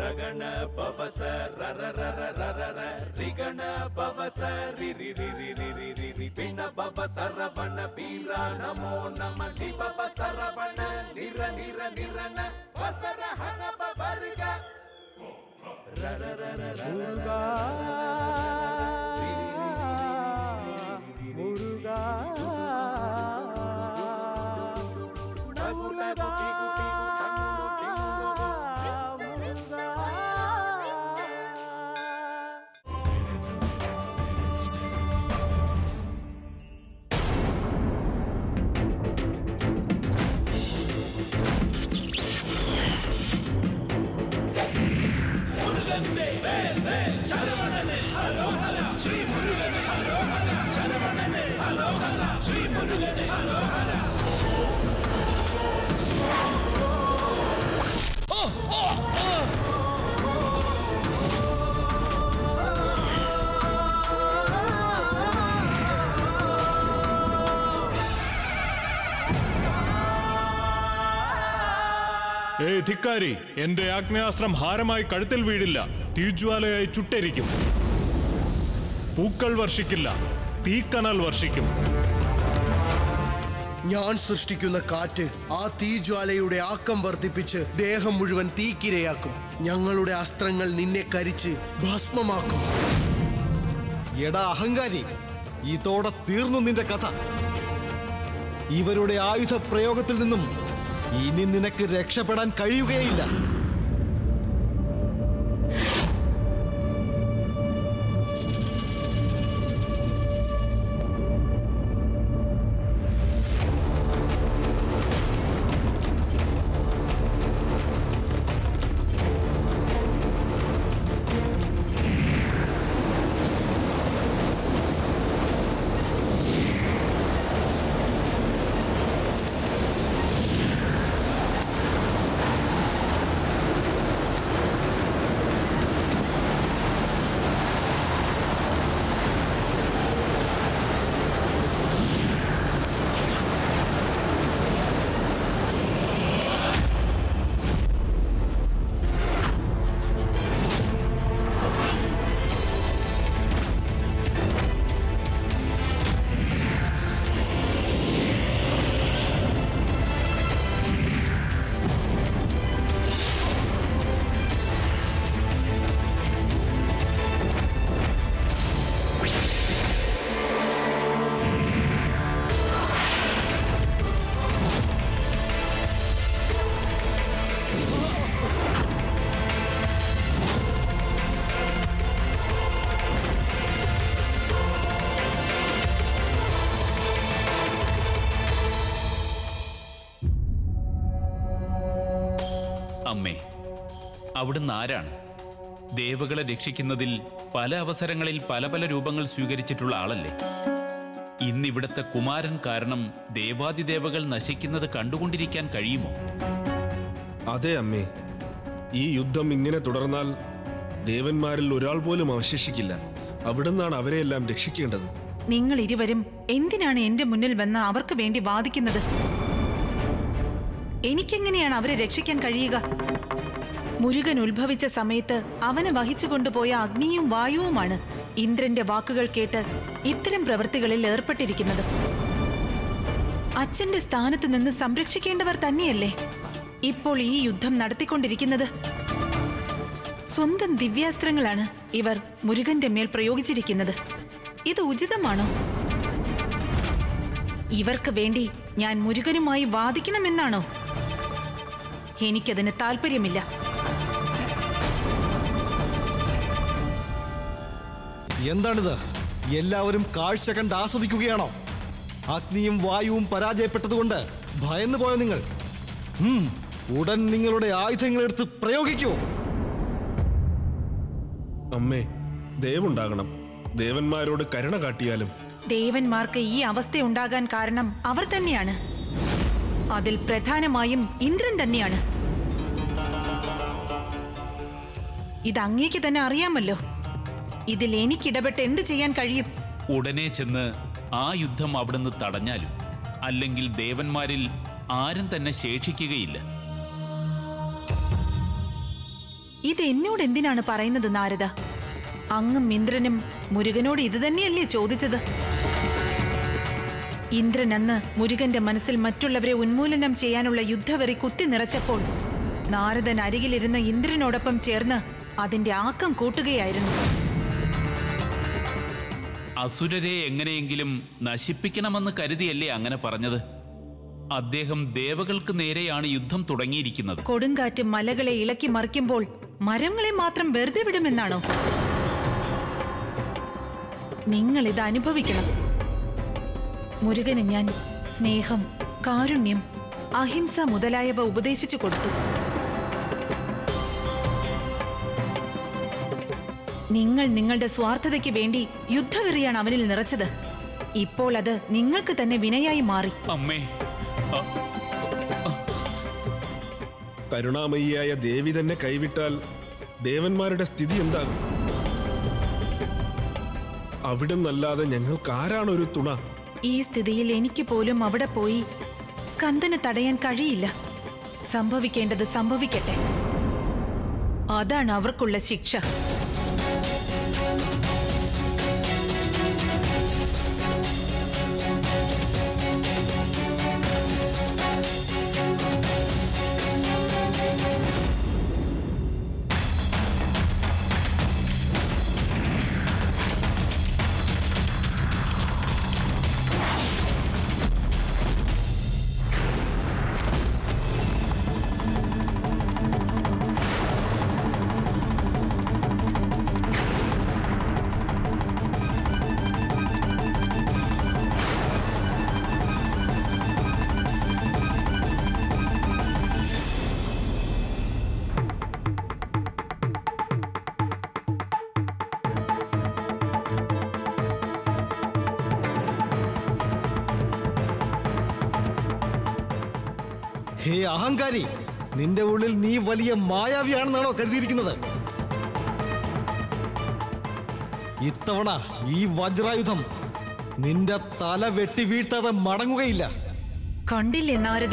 ರಗಣ ಪವಸ ರರ ರರ ರರ ರ ರಿಗಣ ಪವಸ ರಿ ರಿ ರಿ ರಿ ರಿ ರಿ ರಿ ರಿ ಪಿಣ ಪವ ಸರವಣ ಪೀರ ನಮೋ ನಮ ಲಿ ಪವ ಸರವಣ ನಿರ ನಿರ ನಿರನ ವಸರ ಹನ ಪವರ್ಗ ರರ ರರ ರರ முருகா முருகா முருகா முருகா ഏയ് ധിക്കാരി എന്റെ ആഗ്നേയാസ്ത്രം ഹാരമായി കഴുത്തിൽ വീടില്ല തീജ്വാലയായി ചുട്ടരിക്കും പൂക്കൾ വർഷിക്കില്ല തീക്കനൽ വർഷിക്കും ഞാൻ സൃഷ്ടിക്കുന്ന കാറ്റ് ആ തീജ്വാലയുടെ ആക്കം വർദ്ധിപ്പിച്ച് ദേഹം മുഴുവൻ തീക്കിരയാക്കും ഞങ്ങളുടെ അസ്ത്രങ്ങൾ നിന്നെ കരിച്ച് ഭസ്മമാക്കും എടാ അഹങ്കാരി ഇതോടെ തീർന്നു നിന്റെ കഥ ഇവരുടെ ആയുധ പ്രയോഗത്തിൽ നിന്നും ഇനി നിനക്ക് രക്ഷപ്പെടാൻ കഴിയുകയില്ല അമ്മേ അവിടുന്ന് ആരാണ് ദേവകളെ രക്ഷിക്കുന്നതിൽ പല അവസരങ്ങളിൽ പല പല രൂപങ്ങൾ സ്വീകരിച്ചിട്ടുള്ള ആളല്ലേ ഇന്നിവിടുത്തെ കുമാരൻ കാരണം ദേവാദിദേവകൾ നശിക്കുന്നത് കണ്ടുകൊണ്ടിരിക്കാൻ കഴിയുമോ അതെ അമ്മേ ഈ യുദ്ധം ഇങ്ങനെ തുടർന്നാൽ ദേവന്മാരിൽ ഒരാൾ പോലും അവശേഷിക്കില്ല അവിടുന്നാണ് അവരെയെല്ലാം രക്ഷിക്കേണ്ടത് നിങ്ങൾ ഇരുവരും എന്തിനാണ് എന്റെ മുന്നിൽ വന്ന് അവർക്ക് വേണ്ടി വാദിക്കുന്നത് എനിക്കെങ്ങനെയാണ് അവരെ രക്ഷിക്കാൻ കഴിയുക മുരുകൻ ഉത്ഭവിച്ച സമയത്ത് അവനെ വഹിച്ചു കൊണ്ടുപോയ അഗ്നിയും വായുവുമാണ് ഇന്ദ്രന്റെ വാക്കുകൾ കേട്ട് ഇത്തരം പ്രവൃത്തികളിൽ ഏർപ്പെട്ടിരിക്കുന്നത് അച്ഛന്റെ സ്ഥാനത്ത് നിന്ന് സംരക്ഷിക്കേണ്ടവർ തന്നെയല്ലേ ഇപ്പോൾ ഈ യുദ്ധം നടത്തിക്കൊണ്ടിരിക്കുന്നത് സ്വന്തം ദിവ്യാസ്ത്രങ്ങളാണ് ഇവർ മുരുകന്റെ മേൽ പ്രയോഗിച്ചിരിക്കുന്നത് ഇത് ഉചിതമാണോ ഇവർക്ക് വേണ്ടി ഞാൻ മുരുകനുമായി വാദിക്കണമെന്നാണോ എനിക്കതിന് താല്പര്യമില്ല എന്താണിത് എല്ലാവരും കാഴ്ച കണ്ട് ആസ്വദിക്കുകയാണോ അഗ്നിയും വായുവും പരാജയപ്പെട്ടതുകൊണ്ട് ഭയന്നു പോയ നിങ്ങൾ ഉം, ഉടൻ നിങ്ങളുടെ ആയുധങ്ങളെടുത്ത് പ്രയോഗിക്കൂ അമ്മേ ദയവുണ്ടാകണം ദേവന്മാരോട് കരുണ കാട്ടിയാലും ദേവന്മാർക്ക് ഈ അവസ്ഥയുണ്ടാകാൻ കാരണം അവർ തന്നെയാണ് അതിൽ പ്രധാനമായും ഇന്ദ്രൻ തന്നെയാണ് ഇത് അങ്ങേക്ക് തന്നെ അറിയാമല്ലോ ഇതിൽ എനിക്കിടപെട്ട് എന്ത് ചെയ്യാൻ കഴിയും ഉടനെ ചെന്ന് ആ യുദ്ധം അവിടുന്ന് തടഞ്ഞാലും അല്ലെങ്കിൽ ദേവന്മാരിൽ ആരും തന്നെ ശേഷിക്കുകയില്ല ഇത് എന്നോട് എന്തിനാണ് പറയുന്നത് നാരദ അങ്ങും ഇന്ദ്രനും മുരുകനോട് ഇത് തന്നെയല്ലേ ചോദിച്ചത് ഇന്ദ്രൻ അന്ന് മുരുകന്റെ മനസ്സിൽ മറ്റുള്ളവരെ ഉന്മൂലനം ചെയ്യാനുള്ള യുദ്ധവെറി കുത്തി നിറച്ചപ്പോൾ നാരദൻ അരികിലിരുന്ന ഇന്ദ്രനോടൊപ്പം ചേർന്ന് അതിന്റെ ആക്കം കൂട്ടുകയായിരുന്നു അസുരരെ എങ്ങനെയെങ്കിലും നശിപ്പിക്കണമെന്ന് കരുതിയല്ലേ അങ്ങനെ പറഞ്ഞത് അദ്ദേഹം ദേവകൾക്ക് നേരെയാണ് യുദ്ധം തുടങ്ങിയിരിക്കുന്നത് കൊടുങ്കാറ്റ് മലകളെ ഇളക്കി മറിക്കുമ്പോൾ മരങ്ങളെ മാത്രം വെറുതെ വിടുമെന്നാണോ നിങ്ങൾ ഇത് അനുഭവിക്കണം മുരുകന് ഞാൻ സ്നേഹം കാരുണ്യം അഹിംസ മുതലായവ ഉപദേശിച്ചു കൊടുത്തു നിങ്ങൾ നിങ്ങളുടെ സ്വാർത്ഥതയ്ക്ക് വേണ്ടി യുദ്ധവെറിയാണ് അവനിൽ നിറച്ചത് ഇപ്പോൾ അത് നിങ്ങൾക്ക് തന്നെ വിനയായി മാറി അമ്മേ അ- കരുണാമയിയായ ദേവി തന്നെ കൈവിട്ടാൽ ദേവന്മാരുടെ സ്ഥിതി എന്താകും അവിടുന്നല്ലാതെ ഞങ്ങൾക്ക് ആരാണ് ഒരു തുണ ഈ സ്ഥിതിയിൽ എനിക്ക് പോലും അവിടെ പോയി സ്കന്ദന് തടയാൻ കഴിയില്ല സംഭവിക്കേണ്ടത് സംഭവിക്കട്ടെ അതാണ് അവർക്കുള്ള ശിക്ഷ ഹേ അഹങ്കാരി നിന്റെ ഉള്ളിൽ നീ വലിയ മായാവിയാണെന്നാണോ കരുതിയിരിക്കുന്നത് ഇത്തവണ ഈ വജ്രായുധം നിന്റെ തല വെട്ടി വീഴ്ത്താതെ മടങ്ങുകയില്ല കണ്ടില്ലേ നാരദ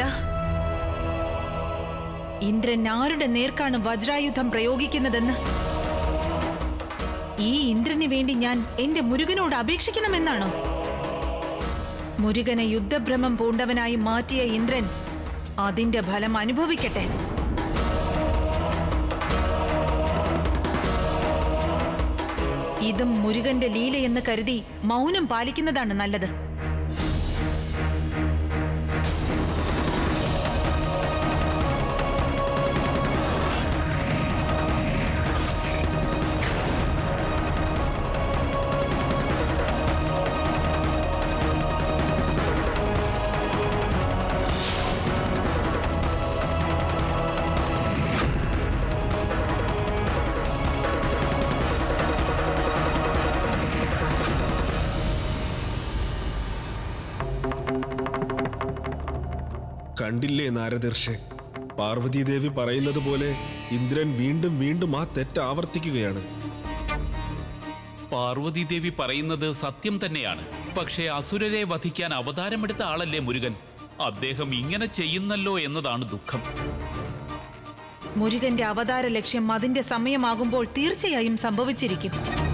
ഇന്ദ്രൻ ആരുടെ നേർക്കാണ് വജ്രായുധം പ്രയോഗിക്കുന്നതെന്ന് ഈ ഇന്ദ്രന് വേണ്ടി ഞാൻ എന്റെ മുരുകനോട് അപേക്ഷിക്കണമെന്നാണോ മുരുകനെ യുദ്ധഭ്രമം പൂണ്ടവനായി മാറ്റിയ ഇന്ദ്രൻ അതിന്റെ ഫലം അനുഭവിക്കട്ടെ ഇതും മുരുകന്റെ ലീലയെന്ന് കരുതി മൗനം പാലിക്കുന്നതാണ് നല്ലത് കണ്ടില്ലേ നാരദർഷെ പാർവതീദേവി പറയുന്നത് പോലെ ഇന്ദ്രൻ വീണ്ടും വീണ്ടും ആ തെറ്റ് ആവർത്തിക്കുകയാണ് പാർവതീദേവി പറയുന്നത് സത്യം തന്നെയാണ് പക്ഷേ അസുരരെ വധിക്കാൻ അവതാരമെടുത്ത ആളല്ലേ മുരുകൻ അദ്ദേഹം ഇങ്ങനെ ചെയ്യുന്നല്ലോ എന്നതാണ് ദുഃഖം മുരുകന്റെ അവതാര ലക്ഷ്യം അതിന്റെ സമയമാകുമ്പോൾ തീർച്ചയായും സംഭവിച്ചിരിക്കും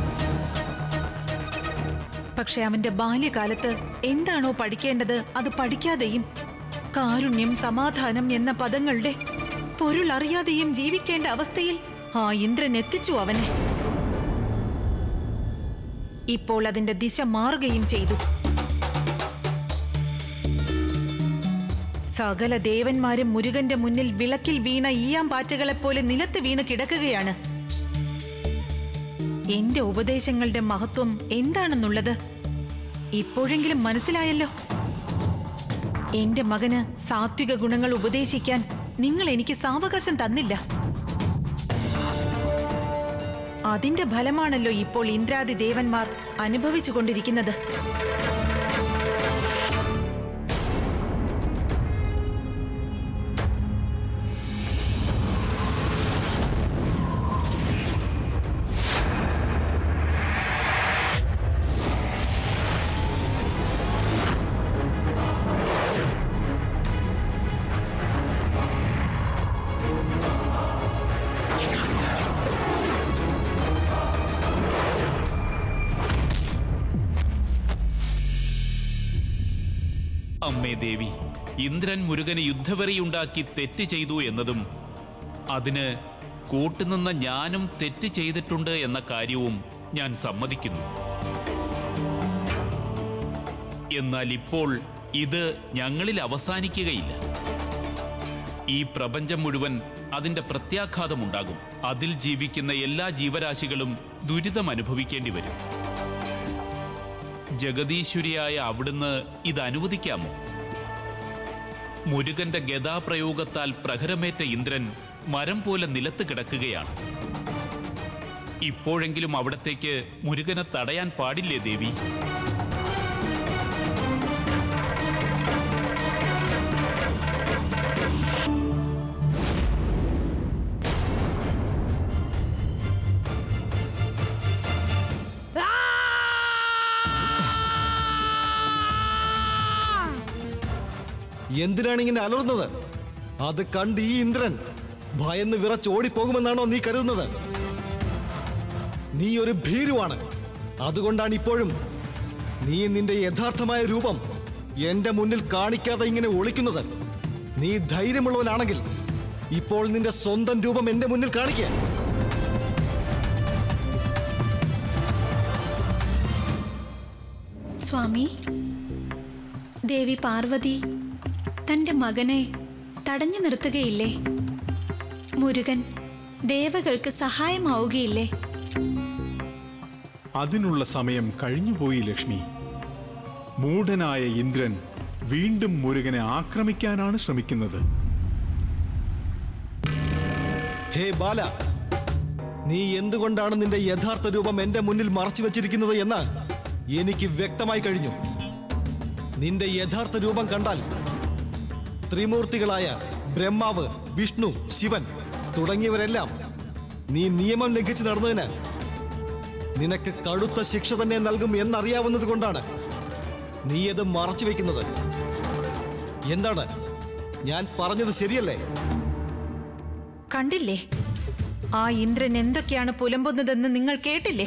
പക്ഷെ അവന്റെ ബാല്യകാലത്ത് എന്താണോ പഠിക്കേണ്ടത് അത് പഠിക്കാതെയും കാരുണ്യം സമാധാനം എന്ന പദങ്ങളുടെ പൊരുൾ അറിയാതെയും ജീവിക്കേണ്ട അവസ്ഥയിൽ ആ ഇന്ദ്രൻ എത്തിച്ചു അവനെ ഇപ്പോൾ അതിന്റെ ദിശ മാറുകയും ചെയ്തു സകല ദേവന്മാരും മുരുകന്റെ മുന്നിൽ വിളക്കിൽ വീണ ഈയാമ്പാറ്റകളെപ്പോലെ നിലത്ത് വീണ് കിടക്കുകയാണ് എന്റെ ഉപദേശങ്ങളുടെ മഹത്വം എന്താണെന്നുള്ളത് ഇപ്പോഴെങ്കിലും മനസ്സിലായല്ലോ എന്റെ മകന് സാത്വിക ഗുണങ്ങൾ ഉപദേശിക്കാൻ നിങ്ങൾ എനിക്ക് സാവകാശം തന്നില്ല അതിന്റെ ഫലമാണല്ലോ ഇപ്പോൾ ഇന്ദ്രാദി ദേവന്മാർ അനുഭവിച്ചുകൊണ്ടിരിക്കുന്നത് അമ്മേ ദേവി ഇന്ദ്രൻ മുരുകന് യുദ്ധവെറിയുണ്ടാക്കി തെറ്റ് ചെയ്തു എന്നതും അതിന് കൂട്ടുനിന്ന ഞാനും തെറ്റ് ചെയ്തിട്ടുണ്ട് എന്ന കാര്യവും ഞാൻ സമ്മതിക്കുന്നു എന്നാൽ ഇപ്പോൾ ഇത് ഞങ്ങളിൽ അവസാനിക്കുകയില്ല ഈ പ്രപഞ്ചം മുഴുവൻ അതിന്റെ പ്രത്യാഘാതമുണ്ടാകും അതിൽ ജീവിക്കുന്ന എല്ലാ ജീവരാശികളും ദുരിതം അനുഭവിക്കേണ്ടി വരും ജഗദീശ്വരിയായ അവിടുന്ന് ഇത് അനുവദിക്കാമോ മുരുകന്റെ ഗതാപ്രയോഗത്താൽ പ്രഹരമേറ്റ ഇന്ദ്രൻ മരം പോലെ നിലത്ത് കിടക്കുകയാണ് ഇപ്പോഴെങ്കിലും അവിടത്തേക്ക് മുരുകനെ തടയാൻ പാടില്ലേ ദേവി എന്തിനാണ് ഇങ്ങനെ അലറുന്നത് അത് കണ്ട് ഈ ഇന്ദ്രൻ ഭയന്ന് വിറച്ചോടിപ്പോകുമെന്നാണോ നീ കരുതുന്നത് നീ ഒരു ഭീരുവാണ് അതുകൊണ്ടാണ് ഇപ്പോഴും നീ നിന്റെ യഥാർത്ഥമായ രൂപം എന്റെ മുന്നിൽ കാണിക്കാതെ ഇങ്ങനെ ഒളിക്കുന്നത് നീ ധൈര്യമുള്ളവനാണെങ്കിൽ ഇപ്പോൾ നിന്റെ സ്വന്തം രൂപം എന്റെ മുന്നിൽ കാണിക്കുക സ്വാമി ദേവി പാർവതി തന്റെ മകനെ തടഞ്ഞു നിർത്തുകയില്ലേ മുരുകൻ ദേവകൾക്ക് സഹായമാവുകയില്ലേ അതിനുള്ള സമയം കഴിഞ്ഞുപോയി ലക്ഷ്മി മൂഢനായ ഇന്ദ്രൻ വീണ്ടും മുരുകനെ ആക്രമിക്കാനാണ് ശ്രമിക്കുന്നത് ഹേ ബാല നീ എന്തുകൊണ്ടാണ് നിന്റെ യഥാർത്ഥ രൂപം എന്റെ മുന്നിൽ മറച്ചു വെച്ചിരിക്കുന്നത് എന്ന് എനിക്ക് വ്യക്തമായി കഴിഞ്ഞു നിന്റെ യഥാർത്ഥ രൂപം കണ്ടാൽ ത്രിമൂർത്തികളായ ബ്രഹ്മാവ് വിഷ്ണു ശിവൻ തുടങ്ങിയവരെല്ലാം നീ നിയമം ലംഘിച്ച് നടന്നതിന് നിനക്ക് കടുത്ത ശിക്ഷ തന്നെ നൽകും എന്നറിയാവുന്നത് കൊണ്ടാണ് നീ അത് മറച്ചു വെക്കുന്നത് എന്താണ് ഞാൻ പറഞ്ഞത് ശരിയല്ലേ കണ്ടില്ലേ ആ ഇന്ദ്രൻ എന്തൊക്കെയാണ് പുലമ്പുന്നതെന്ന് നിങ്ങൾ കേട്ടില്ലേ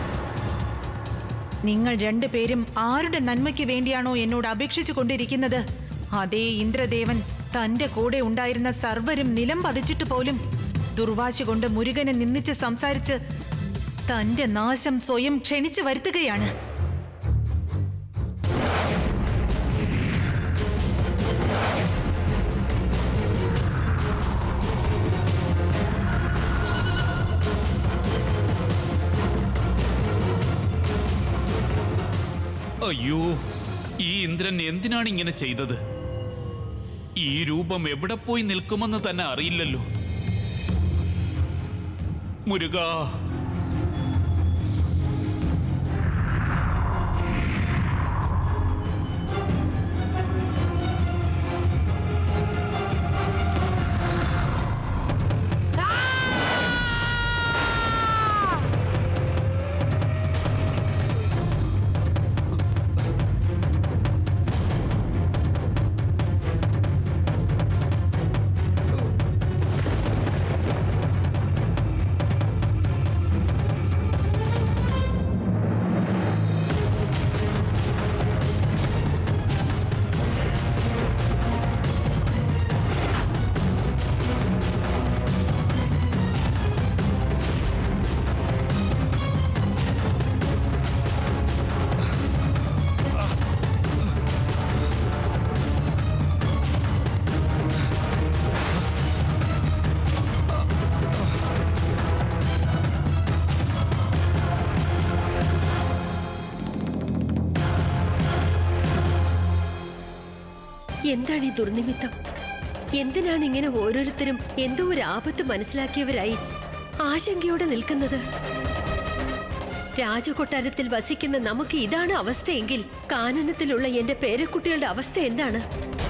നിങ്ങൾ രണ്ടുപേരും ആരുടെ നന്മയ്ക്ക് വേണ്ടിയാണോ എന്നോട് അപേക്ഷിച്ചു കൊണ്ടിരിക്കുന്നത് അതേ ഇന്ദ്രദേവൻ തന്റെ കൂടെ ഉണ്ടായിരുന്ന സർവരും നിലം പതിച്ചിട്ട് പോലും ദുർവാശി കൊണ്ട് മുരുകനെ നിന്ദിച്ച് സംസാരിച്ച് തന്റെ നാശം സ്വയം ക്ഷണിച്ചു വരുത്തുകയാണ് അയ്യോ ഈ ഇന്ദ്രൻ എന്തിനാണ് ഇങ്ങനെ ചെയ്തത് ഈ രൂപം എവിടെ പോയി നിൽക്കുമെന്ന് തന്നെ അറിയില്ലല്ലോ മുരുക എന്താണ് ഈ ദുർനിമിത്തം എന്തിനാണ് ഇങ്ങനെ ഓരോരുത്തരും എന്തോ ഒരു ആപത്ത് മനസ്സിലാക്കിയവരായി ആശങ്കയോടെ നിൽക്കുന്നത് രാജകൊട്ടാരത്തിൽ വസിക്കുന്ന നമുക്ക് ഇതാണ് അവസ്ഥയെങ്കിൽ കാനനത്തിലുള്ള എന്റെ പേരക്കുട്ടികളുടെ അവസ്ഥ എന്താണ്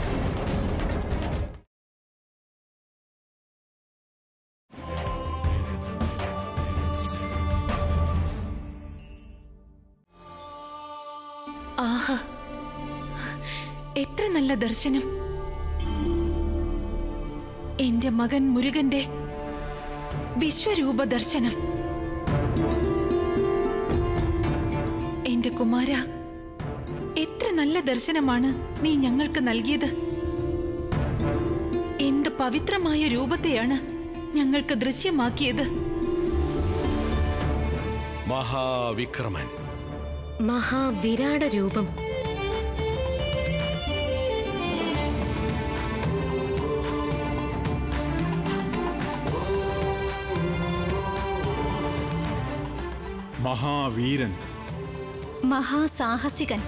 ആഹാ എത്ര നല്ല ദർശനം എന്റെ മകൻ മുരുകന്റെ വിശ്വരൂപ ദർശനം എന്റെ കുമാര എത്ര നല്ല ദർശനമാണ് നീ ഞങ്ങൾക്ക് നൽകിയത് എന്ത് പവിത്രമായ രൂപത്തെയാണ് ഞങ്ങൾക്ക് ദൃശ്യമാക്കിയത് മഹാവിക്രമൻ മഹാവിരാട രൂപം മഹാവീരൻ മഹാസാഹസികൻ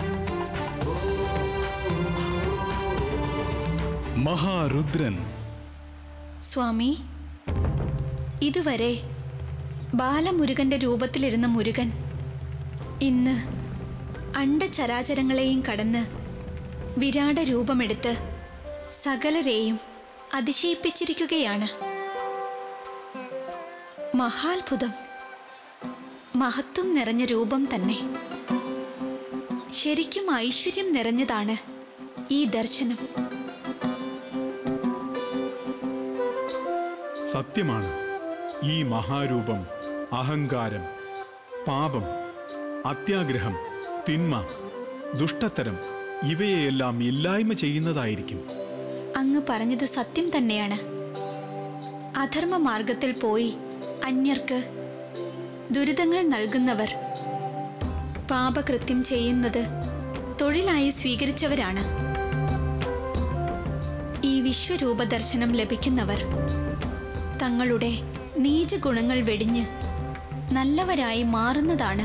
മഹാരുദ്രൻ സ്വാമി ഇതുവരെ ബാലമുരുകന്റെ രൂപത്തിലിരുന്ന മുരുകൻ ഇന്ന് അണ്ടചരാചരങ്ങളെയും കടന്ന് വിരാട രൂപമെടുത്ത് സകലരെയും അതിശയിപ്പിച്ചിരിക്കുകയാണ് മഹാത്ഭുതം മഹത്വം നിറഞ്ഞ രൂപം തന്നെ ശരിക്കും ഐശ്വര്യം നിറഞ്ഞതാണ് ഈ ദർശനം സത്യമാണ് ഈ മഹാരൂപം അഹങ്കാരം പാപം അത്യാഗ്രഹം തിന്മ ദുഷ്ടത്തരം ഇവയെയെല്ലാം ഇല്ലായ്മ ചെയ്യുന്നതായിരിക്കും അങ്ങ് പറഞ്ഞത് സത്യം തന്നെയാണ് അധർമ്മ മാർഗത്തിൽ പോയി അന്യർക്ക് ദുരിതങ്ങൾ നൽകുന്നവർ പാപകൃത്യം ചെയ്യുന്നത് തൊഴിലായി സ്വീകരിച്ചവരാണ് ഈ വിശ്വരൂപ ദർശനം ലഭിക്കുന്നവർ തങ്ങളുടെ നീച ഗുണങ്ങൾ വെടിഞ്ഞ് നല്ലവരായി മാറുന്നതാണ്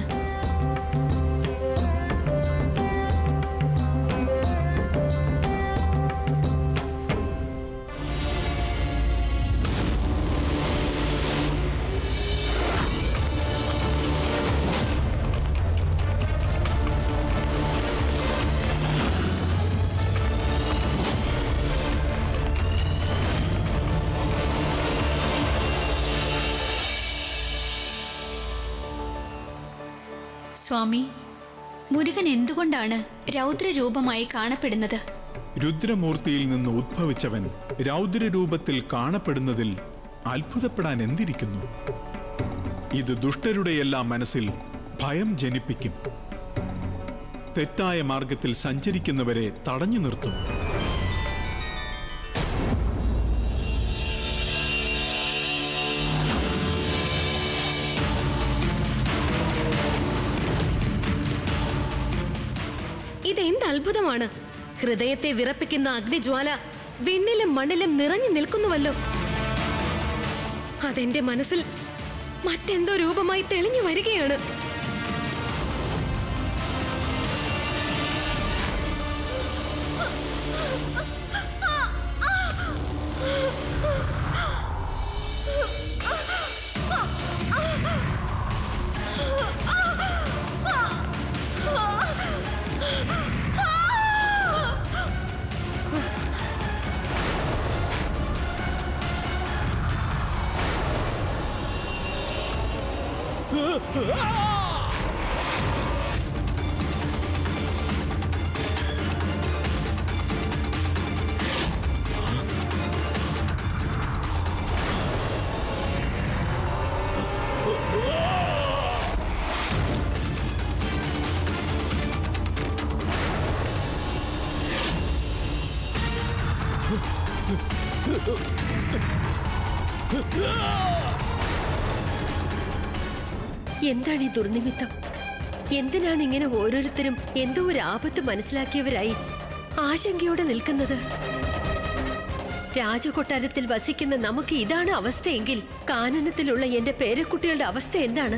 സ്വാമി മുരുകൻ എന്തുകൊണ്ടാണ് രൗദ്രരൂപമായി കാണപ്പെടുന്നത് രുദ്രമൂർത്തിയിൽ നിന്ന് ഉദ്ഭവിച്ചവൻ രൗദ്രരൂപത്തിൽ കാണപ്പെടുന്നതിൽ അത്ഭുതപ്പെടാൻ എന്തിരിക്കുന്നു ഇത് ദുഷ്ടരുടെയെല്ലാം മനസ്സിൽ ഭയം ജനിപ്പിക്കും തെറ്റായ മാർഗത്തിൽ സഞ്ചരിക്കുന്നവരെ തടഞ്ഞു നിർത്തും ഇതെന്ത് അത്ഭുതമാണ് ഹൃദയത്തെ വിറപ്പിക്കുന്ന അഗ്നിജ്വാല വിണ്ണിലും മണ്ണിലും നിറഞ്ഞു നിൽക്കുന്നുവല്ലോ അതെന്റെ മനസ്സിൽ മറ്റെന്തോ രൂപമായി തെളിഞ്ഞു വരികയാണ് എന്താണ് ഈ ദുർനിമിത്തം എന്തിനാണ് ഇങ്ങനെ ഓരോരുത്തരും എന്തോ ഒരു ആപത്ത് മനസ്സിലാക്കിയവരായി ആശങ്കയോടെ നിൽക്കുന്നത് രാജകൊട്ടാരത്തിൽ വസിക്കുന്ന നമുക്ക് ഇതാണ് അവസ്ഥയെങ്കിൽ കാനനത്തിലുള്ള എന്റെ പേരക്കുട്ടികളുടെ അവസ്ഥ എന്താണ്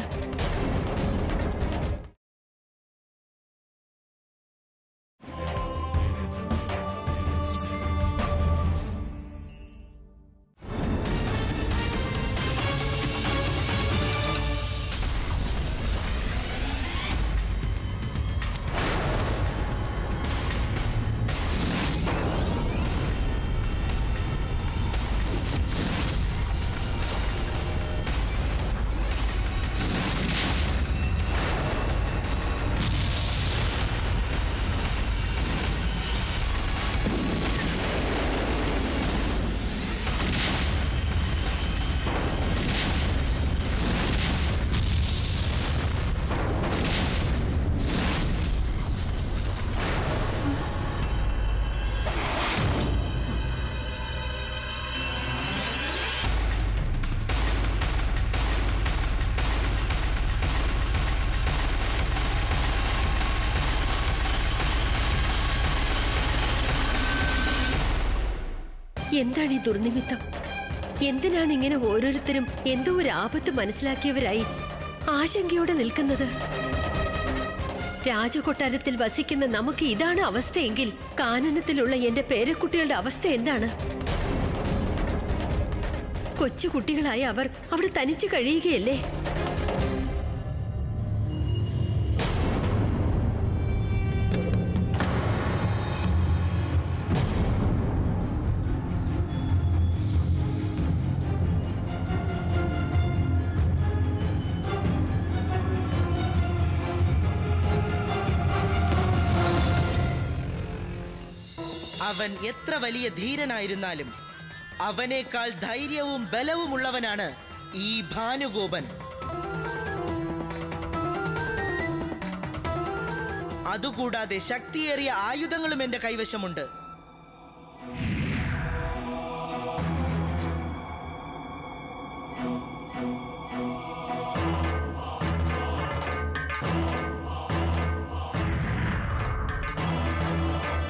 എന്താണ് ഈ ദുർനിമിത്തം എന്തിനാണ് ഇങ്ങനെ ഓരോരുത്തരും എന്തോ ഒരു ആപത്ത് മനസ്സിലാക്കിയവരായി ആശങ്കയോടെ നിൽക്കുന്നത് രാജകൊട്ടാരത്തിൽ വസിക്കുന്ന നമുക്ക് ഇതാണ് അവസ്ഥയെങ്കിൽ കാനനത്തിലുള്ള എന്റെ പേരക്കുട്ടികളുടെ അവസ്ഥ എന്താണ് കൊച്ചു കുട്ടികളായ അവർ അവിടെ തനിച്ചു കഴിയുകയല്ലേ അവൻ എത്ര വലിയ ധീരനായിരുന്നാലും അവനേക്കാൾ ധൈര്യവും ബലവുമുള്ളവനാണ് ഈ ഭാനുഗോപൻ അതുകൂടാതെ ശക്തിയേറിയ ആയുധങ്ങളും എന്റെ കൈവശമുണ്ട്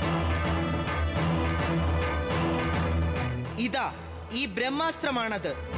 ഇതാ ഈ ബ്രഹ്മാസ്ത്രമാണത്